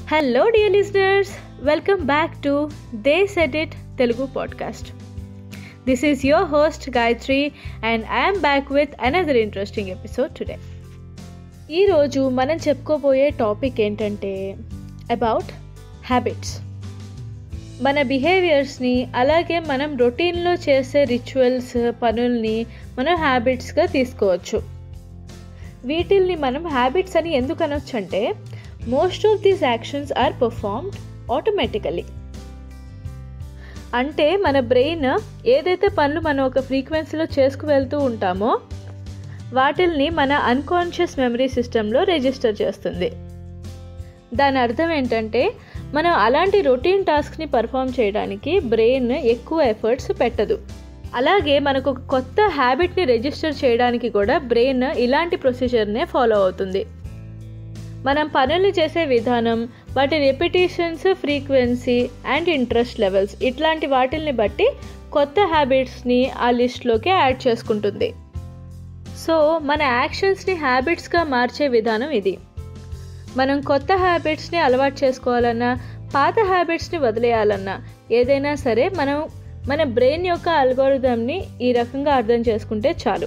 hello dear listeners welcome back to the set it Telugu podcast this is your host Gayathri and I'm back with another interesting episode today ఈరోజు మనం చెప్పుకోబోయే topic ఏంటంటే about habits మన బిహేవియర్స్ని అలాగే మనం రొటీన్లో చేసే రిచువల్స్ పనుల్ని మనం హ్యాబిట్స్గా తీసుకోవచ్చు వీటిల్ని మనం హ్యాబిట్స్ అని ఎందుకు అనొచ్చు అంటే most of these actions are performed automatically అంటే మన బ్రెయిన్ ఏదైతే పనులు మనం ఒక ఫ్రీక్వెన్సీలో చేసుకు వెళ్తూ ఉంటామో వాటిల్ని మన అన్కాన్షియస్ మెమరీ సిస్టంలో రిజిస్టర్ చేస్తుంది దాని అర్థం ఏంటంటే మనం అలాంటి రొటీన్ టాస్క్ని పర్ఫామ్ చేయడానికి బ్రెయిన్ ఎక్కువ ఎఫర్ట్స్ పెట్టదు అలాగే మనకు ఒక కొత్త హ్యాబిట్ని రిజిస్టర్ చేయడానికి కూడా బ్రెయిన్ ఇలాంటి ప్రొసీజర్నే ఫాలో అవుతుంది మనం పనులు చేసే విధానం వాటి repetitions frequency and interest levels ఇట్లాంటి వాటిల్ని బట్టి కొత్త హ్యాబిట్స్ని ఆ లిస్ట్లోకి యాడ్ చేసుకుంటుంది సో మన యాక్షన్స్ని హ్యాబిట్స్గా మార్చే విధానం ఇది మనం కొత్త హ్యాబిట్స్ని అలవాటు చేసుకోవాలన్నా పాత హ్యాబిట్స్ని వదిలేయాలన్నా ఏదైనా సరే మనం మన బ్రెయిన్ యొక్క అల్గోరిథంని ఈ రకంగా అర్థం చేసుకుంటే చాలు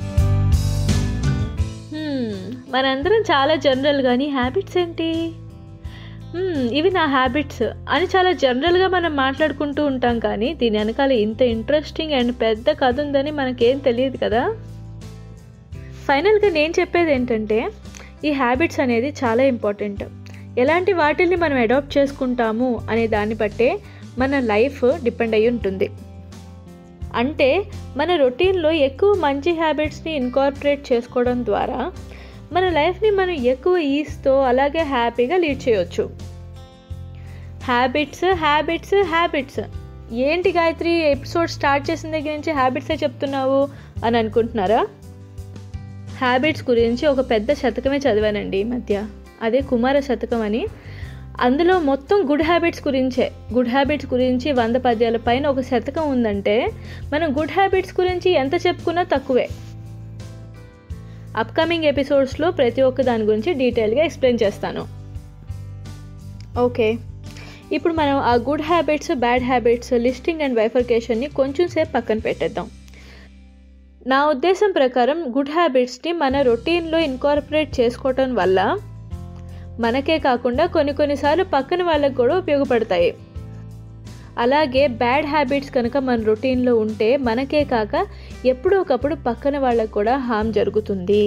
మనందరం చాలా జనరల్ కానీ హ్యాబిట్స్ ఏంటి ఇవి నా హ్యాబిట్స్ అని చాలా జనరల్గా మనం మాట్లాడుకుంటూ ఉంటాం కానీ దీని వెనకాల ఇంత ఇంట్రెస్టింగ్ అండ్ పెద్ద కథ ఉందని మనకేం తెలియదు కదా ఫైనల్గా నేను చెప్పేది ఏంటంటే ఈ హ్యాబిట్స్ అనేది చాలా ఇంపార్టెంట్ ఎలాంటి వాటిల్ని మనం అడాప్ట్ చేసుకుంటాము అనే దాన్ని బట్టే మన లైఫ్ డిపెండ్ అయి ఉంటుంది అంటే మన రొటీన్లో ఎక్కువ మంచి హ్యాబిట్స్ని ఇన్కార్పొరేట్ చేసుకోవడం ద్వారా మన లైఫ్ని మనం ఎక్కువ ఈస్తో అలాగే హ్యాపీగా లీడ్ చేయొచ్చు హ్యాబిట్స్ హ్యాబిట్స్ హ్యాబిట్స్ ఏంటి గాయత్రి ఎపిసోడ్ స్టార్ట్ చేసిన దగ్గర నుంచి హ్యాబిట్సే చెప్తున్నావు అని అనుకుంటున్నారా హ్యాబిట్స్ గురించి ఒక పెద్ద శతకమే చదివానండి ఈ మధ్య అదే కుమార శతకం అని అందులో మొత్తం గుడ్ హ్యాబిట్స్ గురించే గుడ్ హ్యాబిట్స్ గురించి వంద పద్యాల పైన ఒక శతకం ఉందంటే మనం గుడ్ హ్యాబిట్స్ గురించి ఎంత చెప్పుకున్నా తక్కువే అప్కమింగ్ ఎపిసోడ్స్లో ప్రతి ఒక్క దాని గురించి డీటెయిల్గా ఎక్స్ప్లెయిన్ చేస్తాను ఓకే ఇప్పుడు మనం ఆ good habits bad habits listing and వైఫర్కేషన్ని కొంచెం సేపు పక్కన పెట్టేద్దాం నా ఉద్దేశం ప్రకారం గుడ్ హ్యాబిట్స్ని మన రొటీన్లో ఇన్కార్పొరేట్ చేసుకోవటం వల్ల మనకే కాకుండా కొన్ని కొన్నిసార్లు పక్కన వాళ్ళకు కూడా ఉపయోగపడతాయి అలాగే బ్యాడ్ హ్యాబిట్స్ కనుక మన రొటీన్లో ఉంటే మనకే కాక ఎప్పుడో ఒకప్పుడు పక్కన వాళ్ళకు కూడా హామ్ జరుగుతుంది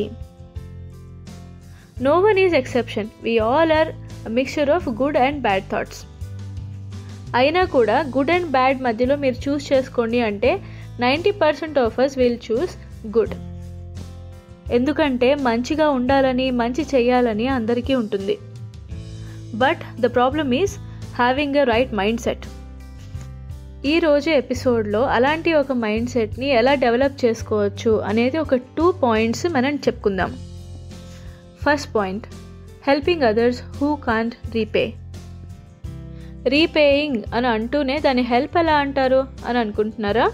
no one is exception we all are mixture of good and bad thoughts అయినా కూడా గుడ్ అండ్ బ్యాడ్ మధ్యలో మీరు చూస్ చేసుకోండి అంటే ninety percent of us will choose good ఎందుకంటే మంచిగా ఉండాలని మంచి చేయాలని అందరికీ ఉంటుంది but the problem is having a right mindset ఈరోజు ఎపిసోడ్లో అలాంటి ఒక మైండ్ సెట్ని ఎలా డెవలప్ చేసుకోవచ్చు అనేది ఒక టూ పాయింట్స్ మనం చెప్పుకుందాం first point helping others who can't repay repaying అని అంటూనే దాని హెల్ప్ ఎలా అంటారు అని అనుకుంటున్నారా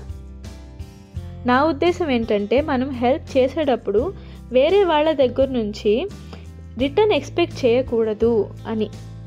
నా ఉద్దేశం ఏంటంటే మనం హెల్ప్ చేసేటప్పుడు వేరే వాళ్ళ దగ్గర నుంచి రిటర్న్ ఎక్స్పెక్ట్ చేయకూడదు అని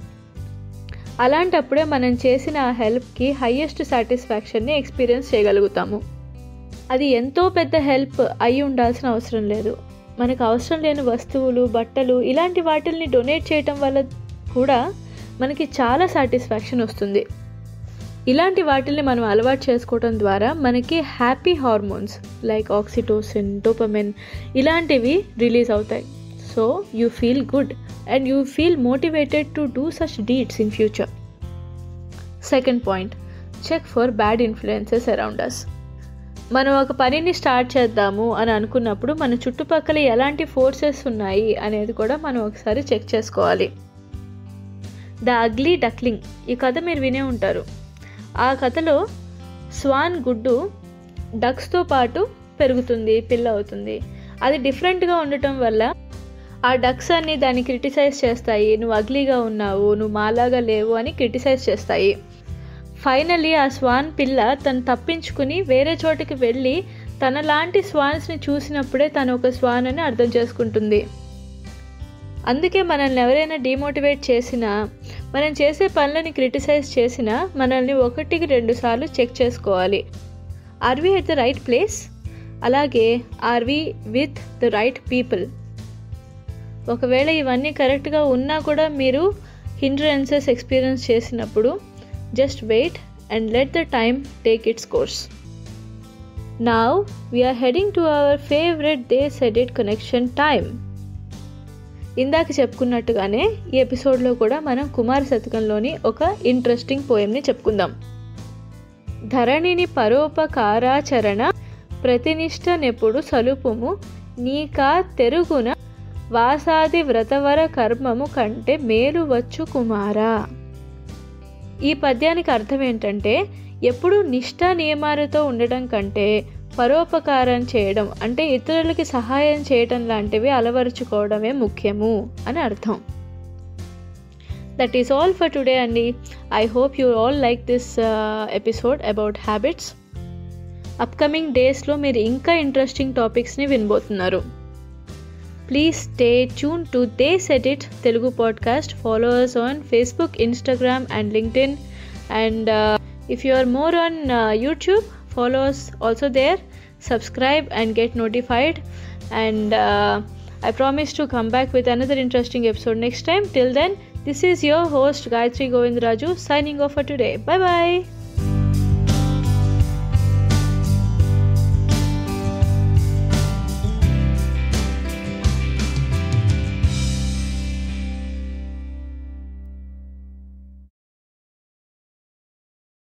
అలాంటప్పుడే మనం చేసిన ఆ హెల్ప్కి హయ్యెస్ట్ సాటిస్ఫాక్షన్ని ఎక్స్పీరియన్స్ చేయగలుగుతాము అది ఎంతో పెద్ద హెల్ప్ అయి ఉండాల్సిన అవసరం లేదు మనకు అవసరం లేని వస్తువులు బట్టలు ఇలాంటి వాటిల్ని డొనేట్ చేయటం వల్ల కూడా మనకి చాలా సాటిస్ఫాక్షన్ వస్తుంది ఇలాంటి వాటిల్ని మనం అలవాటు చేసుకోవడం ద్వారా మనకి happy hormones like oxytocin dopamine ఇలాంటివి రిలీజ్ అవుతాయి so you feel good and you feel motivated to do such deeds in future second point check for bad influences around us మనం ఒక పనిని స్టార్ట్ చేద్దాము అని అనుకున్నప్పుడు మన చుట్టుపక్కల ఎలాంటి ఫోర్సెస్ ఉన్నాయి అనేది కూడా మనం ఒకసారి చెక్ చేసుకోవాలి ద అగ్లీ డక్లింగ్ ఈ కథ మీరు వినే ఉంటారు ఆ కథలో స్వాన్ గుడ్డు డక్స్తో పాటు పెరుగుతుంది పిల్ల అవుతుంది అది డిఫరెంట్గా ఉండటం వల్ల ఆ డక్స్ అన్ని దాన్ని క్రిటిసైజ్ చేస్తాయి నువ్వు అగ్లీగా ఉన్నావు నువ్వు మాలాగా లేవు అని క్రిటిసైజ్ చేస్తాయి ఫైనలీ ఆ స్వాన్ పిల్ల తను తప్పించుకుని వేరే చోటుకి వెళ్ళి తనలాంటి స్వాన్స్ని చూసినప్పుడే తను ఒక స్వాన్ అని అర్థం చేసుకుంటుంది అందుకే మనల్ని ఎవరైనా డిమోటివేట్ చేసినా మనం చేసే పనులని క్రిటిసైజ్ చేసినా మనల్ని ఒకటికి రెండు సార్లు చెక్ చేసుకోవాలి are we at the right place అలాగే are we with the right people ఒకవేళ ఇవన్నీ కరెక్ట్గా ఉన్నా కూడా మీరు హిండ్రెన్సెస్ ఎక్స్పీరియన్స్ చేసినప్పుడు just wait and let the time take its course now we're heading to our favourite the set it connection time ఇందాక చెప్పుకున్నట్టుగానే ఈ ఎపిసోడ్లో కూడా మనం కుమార శతకంలోని ఒక ఇంట్రెస్టింగ్ పోయంని చెప్పుకుందాం ధరణిని పరోపకారాచరణ ప్రతినిష్ట నెప్పుడు సలుపుము నీకా తెరుగున వాసాది వ్రతవర కర్మము కంటే మేలు వచ్చు కుమారా ఈ పద్యానికి అర్థం ఏంటంటే ఎప్పుడు నిష్ఠ నియమాలతో ఉండడం కంటే పరోపకారం చేయడం అంటే ఇతరులకి సహాయం చేయడం లాంటివి అలవరుచుకోవడమే ముఖ్యము అని అర్థం that is all for today అండి I hope you all like this episode about habits upcoming డేస్లో మీరు ఇంకా ఇంట్రెస్టింగ్ టాపిక్స్ని వినబోతున్నారు please stay tune to the set it Telugu podcast followers on Facebook Instagram and LinkedIn and if you are more on YouTube follow us also there subscribe and get notified and uh, i promise to come back with another interesting episode next time till then this is your host gayatri govindraju signing off for today bye bye